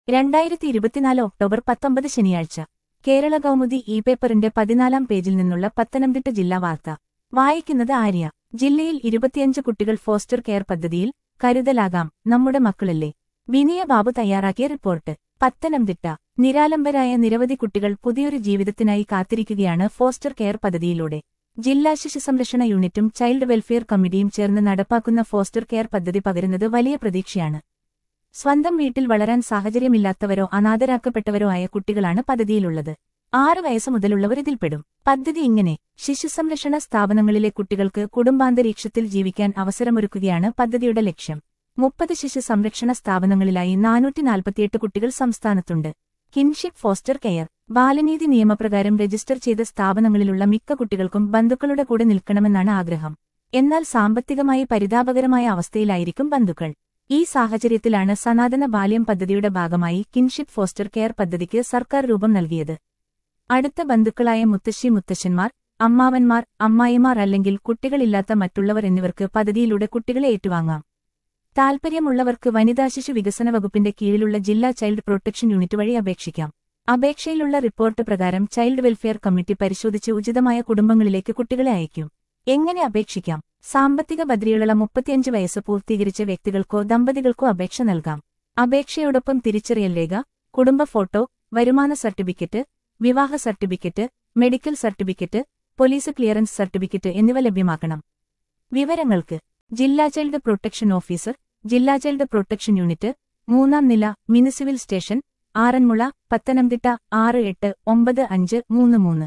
രണ്ടായിരത്തി ഇരുപത്തിനാല് ഒക്ടോബർ പത്തൊമ്പത് ശനിയാഴ്ച കേരള കൗമുദി ഇ പേപ്പറിന്റെ പതിനാലാം പേജിൽ നിന്നുള്ള പത്തനംതിട്ട ജില്ലാ വാർത്ത വായിക്കുന്നത് ആര്യ ജില്ലയിൽ ഇരുപത്തിയഞ്ച് കുട്ടികൾ ഫോസ്റ്റർ കെയർ പദ്ധതിയിൽ കരുതലാകാം നമ്മുടെ മക്കളല്ലേ വിനയ ബാബു തയ്യാറാക്കിയ റിപ്പോർട്ട് പത്തനംതിട്ട നിരാലംബരായ നിരവധി കുട്ടികൾ പുതിയൊരു ജീവിതത്തിനായി കാത്തിരിക്കുകയാണ് ഫോസ്റ്റർ കെയർ പദ്ധതിയിലൂടെ ജില്ലാ ശിശു സംരക്ഷണ യൂണിറ്റും ചൈൽഡ് വെൽഫെയർ കമ്മിറ്റിയും ചേർന്ന് നടപ്പാക്കുന്ന ഫോസ്റ്റർ കെയർ പദ്ധതി പകരുന്നത് വലിയ പ്രതീക്ഷയാണ് സ്വന്തം വീട്ടിൽ വളരാൻ സാഹചര്യമില്ലാത്തവരോ അനാഥരാക്കപ്പെട്ടവരോ ആയ കുട്ടികളാണ് പദ്ധതിയിലുള്ളത് ആറ് വയസ്സ് മുതലുള്ളവർ ഇതിൽപ്പെടും പദ്ധതി ഇങ്ങനെ ശിശുസംരക്ഷണ സ്ഥാപനങ്ങളിലെ കുട്ടികൾക്ക് കുടുംബാന്തരീക്ഷത്തിൽ ജീവിക്കാൻ അവസരമൊരുക്കുകയാണ് പദ്ധതിയുടെ ലക്ഷ്യം മുപ്പത് ശിശു സംരക്ഷണ സ്ഥാപനങ്ങളിലായി നാനൂറ്റി നാൽപ്പത്തിയെട്ട് കുട്ടികൾ സംസ്ഥാനത്തുണ്ട് കിൻഷിപ്പ് ഫോസ്റ്റർ കെയർ ബാലനീതി നിയമപ്രകാരം രജിസ്റ്റർ ചെയ്ത സ്ഥാപനങ്ങളിലുള്ള മിക്ക കുട്ടികൾക്കും ബന്ധുക്കളുടെ കൂടെ നിൽക്കണമെന്നാണ് ആഗ്രഹം എന്നാൽ സാമ്പത്തികമായി പരിതാപകരമായ അവസ്ഥയിലായിരിക്കും ബന്ധുക്കൾ ഈ സാഹചര്യത്തിലാണ് സനാതന ബാല്യം പദ്ധതിയുടെ ഭാഗമായി കിൻഷിപ്പ് ഫോസ്റ്റർ കെയർ പദ്ധതിക്ക് സർക്കാർ രൂപം നൽകിയത് അടുത്ത ബന്ധുക്കളായ മുത്തശ്ശി മുത്തശ്ശന്മാർ അമ്മാവന്മാർ അമ്മായിമാർ അല്ലെങ്കിൽ കുട്ടികളില്ലാത്ത മറ്റുള്ളവർ എന്നിവർക്ക് പദ്ധതിയിലൂടെ കുട്ടികളെ ഏറ്റുവാങ്ങാം താൽപര്യമുള്ളവർക്ക് വനിതാശിശു വികസന വകുപ്പിന്റെ കീഴിലുള്ള ജില്ലാ ചൈൽഡ് പ്രൊട്ടക്ഷൻ യൂണിറ്റ് വഴി അപേക്ഷിക്കാം അപേക്ഷയിലുള്ള റിപ്പോർട്ട് പ്രകാരം ചൈൽഡ് വെൽഫെയർ കമ്മിറ്റി പരിശോധിച്ച് ഉചിതമായ കുടുംബങ്ങളിലേക്ക് കുട്ടികളെ അയക്കും എങ്ങനെ അപേക്ഷിക്കാം സാമ്പത്തിക ഭദ്രതയുള്ള മുപ്പത്തിയഞ്ച് വയസ്സ് പൂർത്തീകരിച്ച വ്യക്തികൾക്കോ ദമ്പതികൾക്കോ അപേക്ഷ നൽകാം അപേക്ഷയോടൊപ്പം തിരിച്ചറിയൽ രേഖ കുടുംബ ഫോട്ടോ വരുമാന സർട്ടിഫിക്കറ്റ് വിവാഹ certificate medical certificate police clearance certificate എന്നിവ ലഭ്യമാക്കണം വിവരങ്ങൾക്ക് ജില്ലാ ചൈൽഡ് പ്രൊട്ടക്ഷൻ ഓഫീസർ ജില്ലാ ചൈൽഡ് പ്രൊട്ടക്ഷൻ യൂണിറ്റ് മൂന്നാം നില മുനിസിപ്പൽ സ്റ്റേഷൻ ആറന്മുള പത്തനംതിട്ട ആറ് എട്ട് ഒമ്പത് അഞ്ച് മൂന്ന് മൂന്ന്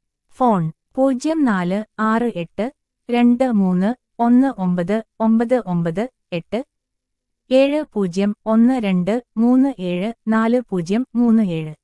ഫോൺ പൂജ്യം നാല് ആറ് എട്ട് രണ്ട് മൂന്ന് ഒന്ന് ഒമ്പത് ഒമ്പത് ഒമ്പത് എട്ട് ഏഴ് പൂജ്യം ഒന്ന് രണ്ട് മൂന്ന് ഏഴ് നാല് പൂജ്യം മൂന്ന് ഏഴ്